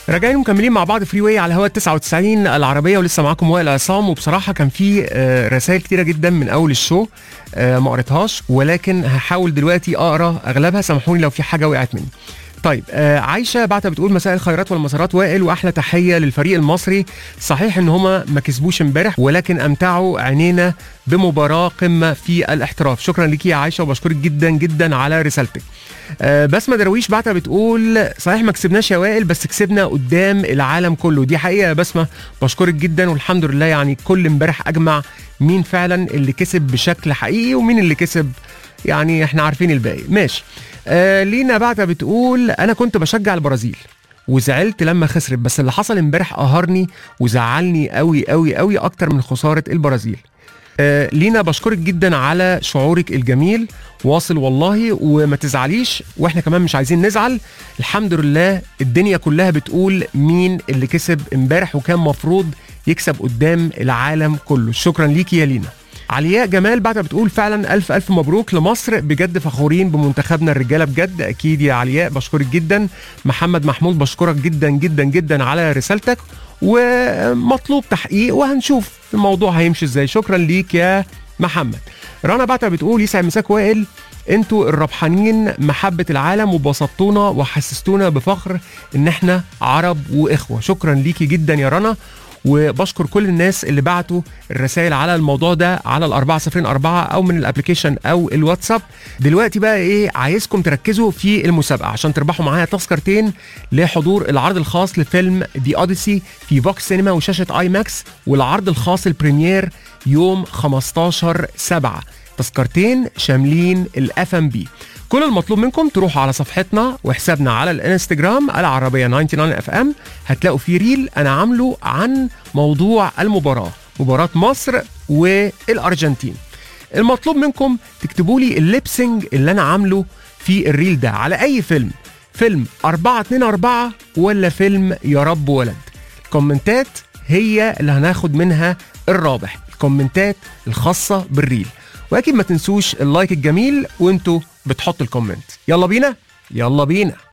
راجعين مكملين مع بعض فري واي على هوا 99 العربيه ولسه معاكم وائل عصام وبصراحه كان في آه، رسائل كتيره جدا من اول الشو آه، ما قريتهاش ولكن هحاول دلوقتي اقرا اغلبها سامحوني لو في حاجه وقعت مني. طيب آه عايشه بعتها بتقول مساء الخيرات والمسارات وائل واحلى تحيه للفريق المصري صحيح ان هما ما كسبوش امبارح ولكن امتعوا عينينا بمباراه قمه في الاحتراف شكرا ليكي يا عايشه وبشكرك جدا جدا على رسالتك آه بسمه درويش بعتها بتقول صحيح ما كسبناش يا وائل بس كسبنا قدام العالم كله دي حقيقه يا بسمه بشكرك جدا والحمد لله يعني كل امبارح اجمع مين فعلا اللي كسب بشكل حقيقي ومين اللي كسب يعني احنا عارفين الباقي ماشي آه لينا بعتها بتقول انا كنت بشجع البرازيل وزعلت لما خسرت بس اللي حصل امبارح قهرني وزعلني قوي قوي قوي اكتر من خساره البرازيل آه لينا بشكرك جدا على شعورك الجميل واصل والله وما تزعليش واحنا كمان مش عايزين نزعل الحمد لله الدنيا كلها بتقول مين اللي كسب امبارح وكان مفروض يكسب قدام العالم كله شكرا ليكي يا لينا علياء جمال بعد بتقول فعلا الف الف مبروك لمصر بجد فخورين بمنتخبنا الرجاله بجد اكيد يا علياء بشكرك جدا محمد محمود بشكرك جدا جدا جدا على رسالتك ومطلوب تحقيق وهنشوف الموضوع هيمشي ازاي شكرا ليك يا محمد رنا بعتها بتقول يسعد مساك وائل انتوا الربحانين محبة العالم وبسطتونا وحسستونا بفخر ان احنا عرب واخوة شكرا ليكي جدا يا رنا وبشكر كل الناس اللي بعتوا الرسائل على الموضوع ده على الأربعة صفرين أربعة أو من الابليكيشن أو الواتساب دلوقتي بقى إيه عايزكم تركزوا في المسابقة عشان تربحوا معايا تذكرتين لحضور العرض الخاص لفيلم دي أوديسي في فوكس سينما وشاشة آي ماكس والعرض الخاص البريمير يوم 15 7 تذكرتين شاملين الاف ام بي كل المطلوب منكم تروحوا على صفحتنا وحسابنا على الانستجرام العربية 99 اف ام هتلاقوا فيه ريل انا عامله عن موضوع المباراة مباراة مصر والارجنتين المطلوب منكم تكتبوا لي الليبسنج اللي انا عامله في الريل ده على اي فيلم فيلم 4 2 4 ولا فيلم يا رب ولد الكومنتات هي اللي هناخد منها الرابح الكومنتات الخاصة بالريل واكيد ما تنسوش اللايك الجميل وانتوا بتحطوا الكومنت يلا بينا يلا بينا